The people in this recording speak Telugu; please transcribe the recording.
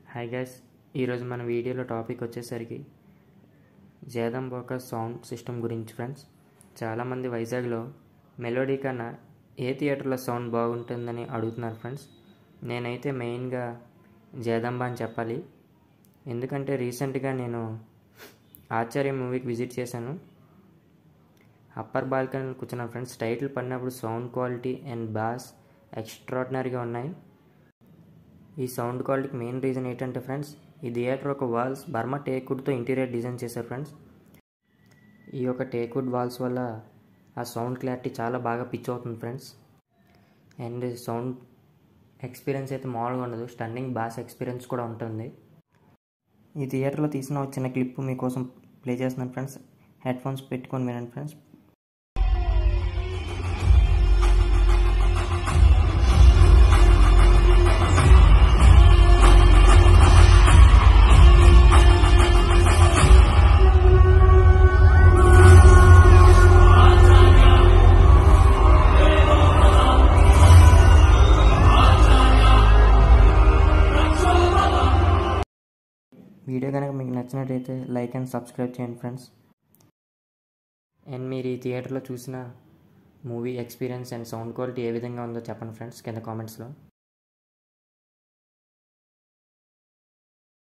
హాయ్ గైస్ ఈరోజు మన వీడియోలో టాపిక్ వచ్చేసరికి జేదంబోక సౌండ్ సిస్టమ్ గురించి ఫ్రెండ్స్ చాలామంది వైజాగ్లో మెలోడీ కన్నా ఏ థియేటర్లో సౌండ్ బాగుంటుందని అడుగుతున్నారు ఫ్రెండ్స్ నేనైతే మెయిన్గా జేదంబ అని చెప్పాలి ఎందుకంటే రీసెంట్గా నేను ఆచార్య మూవీకి విజిట్ చేశాను అప్పర్ బాల్కనీలో కూర్చున్నాను ఫ్రెండ్స్ టైటిల్ పడినప్పుడు సౌండ్ క్వాలిటీ అండ్ బాస్ ఎక్స్ట్రాడినరీగా ఉన్నాయి ఈ సౌండ్ క్వాలిటీకి మెయిన్ రీజన్ ఏంటంటే ఫ్రెండ్స్ ఈ థియేటర్ ఒక వాల్స్ బర్మా టేక్వుడ్తో ఇంటీరియర్ డిజైన్ చేశారు ఫ్రెండ్స్ ఈ యొక్క టేక్వుడ్ వాల్స్ వల్ల ఆ సౌండ్ క్లారిటీ చాలా బాగా పిచ్ అవుతుంది ఫ్రెండ్స్ అండ్ సౌండ్ ఎక్స్పీరియన్స్ అయితే మామూలుగా ఉండదు స్టన్నింగ్ బాస్ ఎక్స్పీరియన్స్ కూడా ఉంటుంది ఈ థియేటర్లో తీసిన ఒక చిన్న క్లిప్ మీకోసం ప్లే చేస్తున్నాను ఫ్రెండ్స్ హెడ్ ఫోన్స్ పెట్టుకొని వినండి ఫ్రెండ్స్ వీడియో కనుక మీకు నచ్చినట్టయితే లైక్ అండ్ సబ్స్క్రైబ్ చేయండి ఫ్రెండ్స్ అండ్ మీరు ఈ థియేటర్లో చూసిన movie experience and sound quality ఏ విధంగా ఉందో చెప్పండి ఫ్రెండ్స్ కింద కామెంట్స్లో